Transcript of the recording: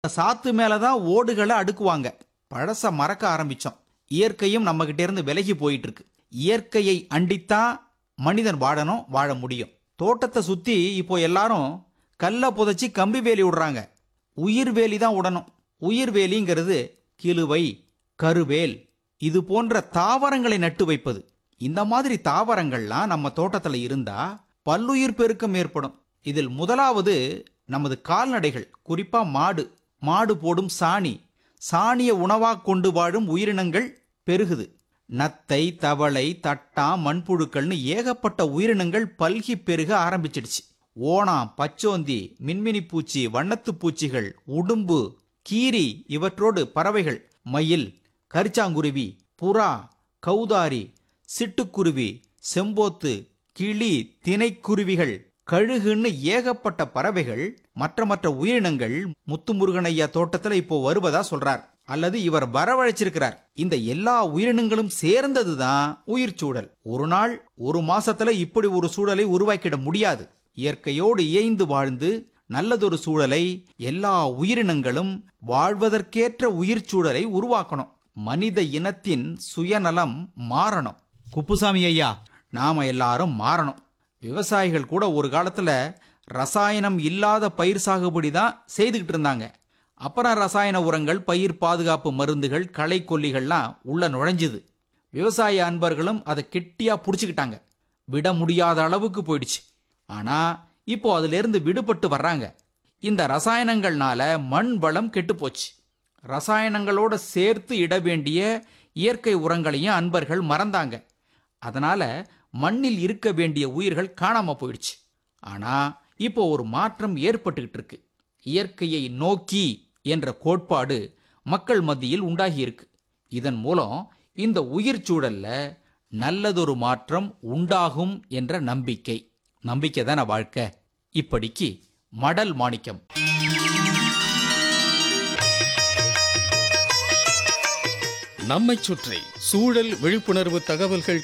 சாத்து மேலதான் ஓடுகளை அடுக்குவாங்க பழச மறக்க ஆரம்பிச்சோம் இயற்கையும் நம்ம கிட்ட இருந்து விலகி போயிட்டு இருக்கு இயற்கையை அண்டித்தான் மனிதன் வாழணும் வாழ முடியும் தோட்டத்தை சுத்தி இப்போ எல்லாரும் கல்ல புதைச்சி கம்பி வேலி விடுறாங்க உயிர் வேலி தான் விடணும் உயிர் வேலிங்கிறது கிளுவை கருவேல் இது போன்ற தாவரங்களை நட்டு வைப்பது இந்த மாதிரி தாவரங்கள்லாம் நம்ம தோட்டத்துல இருந்தா பல்லுயிர் பெருக்கம் ஏற்படும் இதில் முதலாவது நமது கால்நடைகள் குறிப்பா மாடு மாடு போடும் சாணி சாணிய உணவா கொண்டு வாழும் உயிரினங்கள் பெருகுது நத்தை தவளை தட்டா மண்புழுக்கள்னு ஏகப்பட்ட உயிரினங்கள் பல்கி பெருக ஆரம்பிச்சிடுச்சு ஓணாம் பச்சோந்தி மின்மினி பூச்சி வண்ணத்து பூச்சிகள் உடும்பு கீரி இவற்றோடு பறவைகள் மயில் கரிச்சாங்குருவி புறா கௌதாரி சிட்டுக்குருவி செம்போத்து கிளி தினைக்குருவிகள் கழுகுன்னு ஏகப்பட்ட பறவைகள் மற்ற மற்ற உயிரினங்கள் முத்துமுருகன் ஐயா தோட்டத்துல இப்போ வருவதா சொல்றார் அல்லது இவர் வரவழைச்சிருக்கிறார் இந்த எல்லா உயிரினங்களும் சேர்ந்ததுதான் உயிர் சூழல் ஒரு நாள் ஒரு மாசத்துல இப்படி ஒரு சூழலை உருவாக்கிட முடியாது இயற்கையோடு இயைந்து வாழ்ந்து நல்லதொரு சூழலை எல்லா உயிரினங்களும் வாழ்வதற்கேற்ற உயிர் சூழலை உருவாக்கணும் மனித இனத்தின் சுயநலம் மாறணும் குப்புசாமி ஐயா நாம எல்லாரும் மாறணும் விவசாயிகள் கூட ஒரு காலத்துல ரசாயனம் இல்லாத பயிர் சாகுபடி தான் செய்துகிட்டு இருந்தாங்க அப்புறம் ரசாயன உரங்கள் பயிர் பாதுகாப்பு மருந்துகள் களை கொல்லிகள்லாம் உள்ள நுழைஞ்சுது விவசாய அன்பர்களும் அதை கெட்டியா புடிச்சுக்கிட்டாங்க விட முடியாத அளவுக்கு போயிடுச்சு ஆனா இப்போ அதுல இருந்து விடுபட்டு வர்றாங்க இந்த ரசாயனங்கள்னால மண் வளம் கெட்டு போச்சு ரசாயனங்களோட சேர்த்து இட வேண்டிய இயற்கை உரங்களையும் அன்பர்கள் மறந்தாங்க அதனால மண்ணில் இருக்க வேண்டிய உயிர்கள் காணாம போயிடுச்சு ஆனா இப்போ ஒரு மாற்றம் ஏற்பட்டுக்கிட்டு இருக்கு இயற்கையை நோக்கி என்ற கோட்பாடு மக்கள் மத்தியில் உண்டாகி இருக்கு இதன் மூலம் இந்த உயிர் சூழல்ல நல்லதொரு மாற்றம் உண்டாகும் என்ற நம்பிக்கை நம்பிக்கை தானே வாழ்க்கை இப்படிக்கு மடல் மாணிக்கம் நம்மைச் சுற்றி சூழல் விழிப்புணர்வு தகவல்கள்